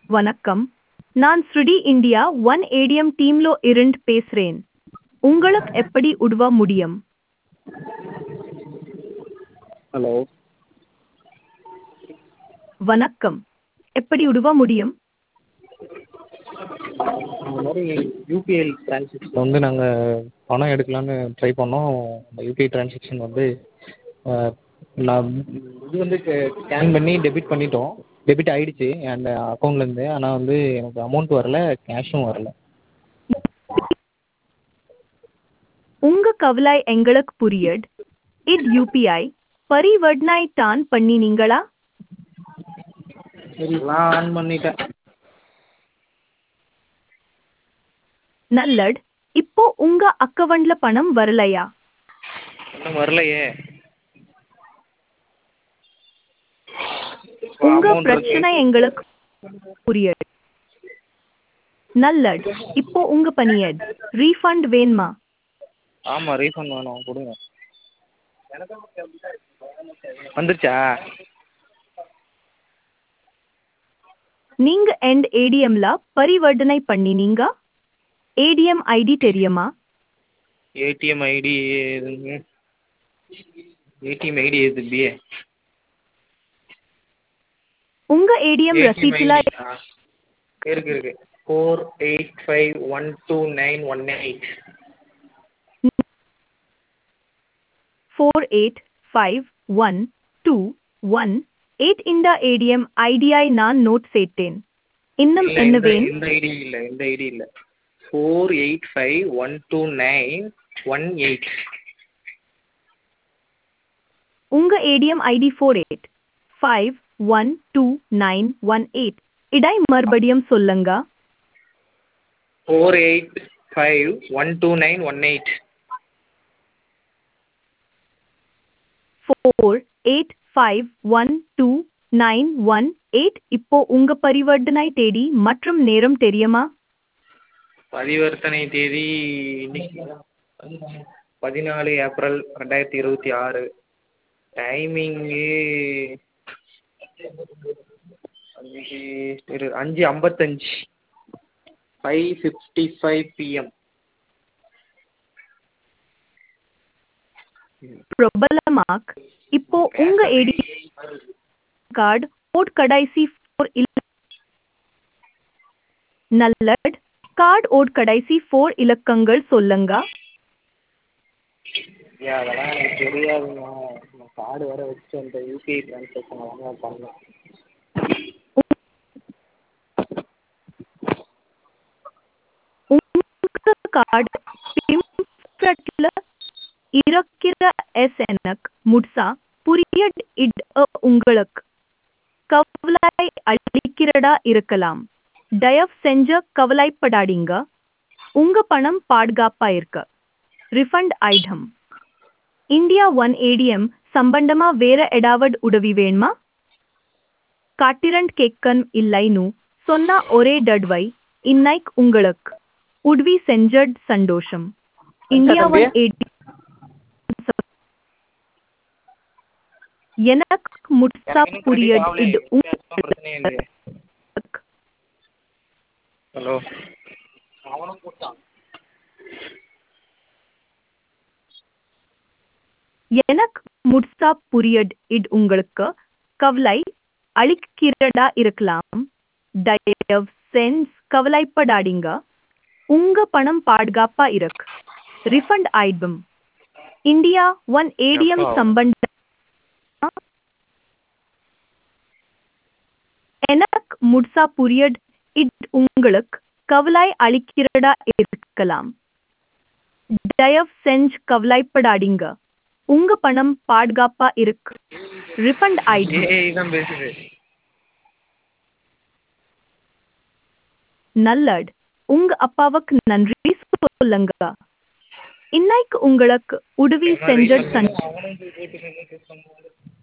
வணக்கம் நான் ஸ்ருடி இந்தியா ஒன் ஏடிஎம் டீம்லோ இருந்து பேசுறேன் உங்களுக்கு எப்படி உதவ முடியும் ஹலோ வணக்கம் எப்படி உதவ முடியும் இந்த மாதிரி யூபிஐ ட்ரான்சாக்ஷன் வந்து நாங்கள் பணம் எடுக்கலான்னு ட்ரை பண்ணோம் அந்த யூபிஐ ட்ரான்சாக்ஷன் வந்து நான் இது வந்து ஸ்கேன் பண்ணி டெபிட் பண்ணிட்டோம் டெபிட் ஆகிடுச்சு அந்த அக்கௌண்ட்லேருந்து ஆனால் வந்து எனக்கு அமௌண்ட் வரல கேஷும் வரல உங்க கவலை எங்களுக்கு புரியுது இது யூபிஐ பரிவர்த்தனை தான் பண்ணினீங்களா எல்லாம் ஆன் பண்ணிட்டேன் நல்லட் இப்போ உங்க அக்கவுண்ட்ல பணம் வரலையா இன்னும் வரலையே உங்க amount இருக்கு. பிரச்சனை எங்களுக்கு புரியுது நல்லட் இப்போ உங்க பணியது ரீஃபண்ட் வேணுமா ஆமாம் ரீஃபண்ட் வேணும் கொடுங்க வந்துருச்சா நீங்க எண்ட் ஏடிஎம்ல பரிவர்த்தனை பண்ணினீங்க ஏடிஎம் ஐடி தெரியுமா ஏடிஎம் ஐடி எதுங்க ஏடிஎம் ஐடி எது பிஏ உங்க ஏடிஎம் ரசீட்ல இருக்கு இருக்கு four eight five one two nine one eight four eight five one two one eight இந்த ஏடிஎம் ஐடியை நான் நோட் செய்தேன் இன்னும் இல்ல, என்ன இந்த வேணும் இந்த ஐடி இல்ல இந்த ஐடி இல்ல four eight five one two nine one eight உங்க ATM ID four eight five one two nine one eight இடை மறுபடியும் சொல்லுங்க four eight five one two nine one eight four eight five one two nine one eight இப்போ உங்க பரிவர்த்தனை தேதி மற்றும் நேரம் தெரியுமா பரிவர்த்தனை தேதி இன்னைக்கு பதினாலு ஏப்ரல் ரெண்டாயிரத்தி இருபத்தி ஆறு டைமிங்கு அஞ்சு இரு அஞ்சு ஐம்பத்தஞ்சு ஃபைவ் ஃபிஃப்டி ஃபைவ் பிஎம் பிரபலமாக் இப்போ உங்க ஏடிஎம் கார்டு ஓட் கடைசி ஃபோர் இல நல்லட் கார்டு ஓட் கடைசி ஃபோர் இலக்கங்கள் சொல்லுங்க ஐயா அதெல்லாம் எனக்கு தெரியாதுங்க நான் கார்டு வேறு வச்சுட்டு அந்த யூபிஐ ட்ரான்சாக்ஷன் அதெல்லாம் பண்ணேன் உங்க கார்டு பின்பற்றல இருக்கிற எஸ் எனக்கு முட்சா புரியட் இட் உங்களுக்கு கவலை அளிக்கிறதா இருக்கலாம் தயவு செஞ்ச கவலைப்படாதீங்க உங்க பணம் பாதுகாப்பா இருக்க refund item India one ATM சம்பந்தமா வேற ஏதாவது உதவி வேணுமா காட்டிரண்ட் கேட்கன் இல்லைன்னு சொன்னா ஒரே டட்வை இன்னைக்கு உங்களுக்கு உதவி செஞ்சட் சந்தோஷம் இந்தியா ஒன் ஏடிஎம் எனக்கு முட்சா புரியட் இது உங்களுக்கு ஹலோ அவனும் போட்டான் எனக்கு முட்சா புரியட் இது உங்களுக்கு கவலை அளிக்கிறதா இருக்கலாம் தயவு சென்ஸ் கவலைப்படாதீங்க உங்க பணம் பாதுகாப்பா இருக்கு ரிஃபண்ட் ஆயிடும் இந்தியா ஒன் ஏடிஎம் எப்போ? சம்பந்த எனக்கு முட்சா புரியட் இது உங்களுக்கு கவலை அளிக்கிறதா இருக்கலாம் தயவு செஞ்சு கவலைப்படாதீங்க உங்க பணம் பாதுகாப்பா இருக்கு ரிஃபண்ட் ஆயிடும் ஏய் தான் பேசுது நல்லட் உங்க அப்பாவுக்கு நன்றி சொல்லுங்க இன்னைக்கு உங்களுக்கு உதவி செஞ்ச சன் அவனும் போய் போட்டு